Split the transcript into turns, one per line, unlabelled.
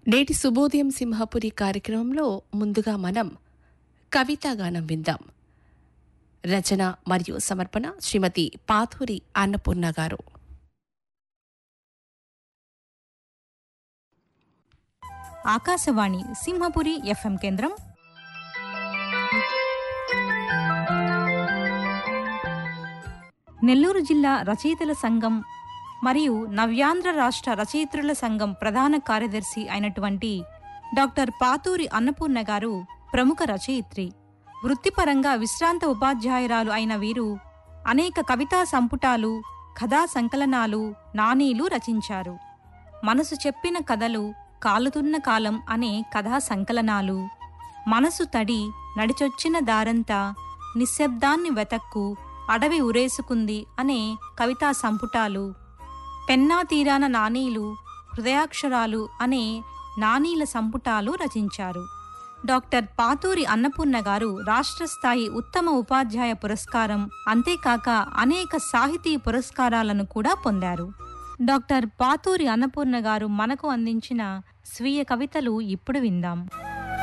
నేటి శుభోదయం సింహపురి కార్యక్రమంలో ముందుగా మనం కవితాగానం విందాం రచన మరియు సమర్పణ శ్రీమతి పాథూరి అన్నపూర్ణ గారు
ఆకాశవాణి సింహపురి ఎఫ్ఎం కేంద్రం నెల్లూరు జిల్లా రచయితల సంఘం మరియు నవ్యాంధ్ర రాష్ట్ర రచయిత్రుల సంఘం ప్రధాన కార్యదర్శి అయినటువంటి డాక్టర్ పాతూరి అన్నపూర్ణ గారు ప్రముఖ రచయిత్రి వృత్తిపరంగా విశ్రాంత ఉపాధ్యాయురాలు అయిన వీరు అనేక కవితా సంపుటాలు కథా సంకలనాలు నానీలు రచించారు మనసు చెప్పిన కథలు కాలుతున్న కాలం అనే కథా సంకలనాలు మనసు తడి నడిచొచ్చిన దారంతా నిశ్శబ్దాన్ని వెతక్కు అడవి ఉరేసుకుంది అనే కవితా సంపుటాలు పెన్నా తీరాన నానీలు హృదయాక్షరాలు అనే నానీల సంపుటాలు రచించారు డాక్టర్ పాతూరి అన్నపూర్ణ గారు రాష్ట్ర స్థాయి ఉత్తమ ఉపాధ్యాయ పురస్కారం అంతేకాక అనేక సాహితీ పురస్కారాలను కూడా పొందారు డాక్టర్ పాతూరి అన్నపూర్ణ గారు మనకు అందించిన స్వీయ కవితలు ఇప్పుడు విందాం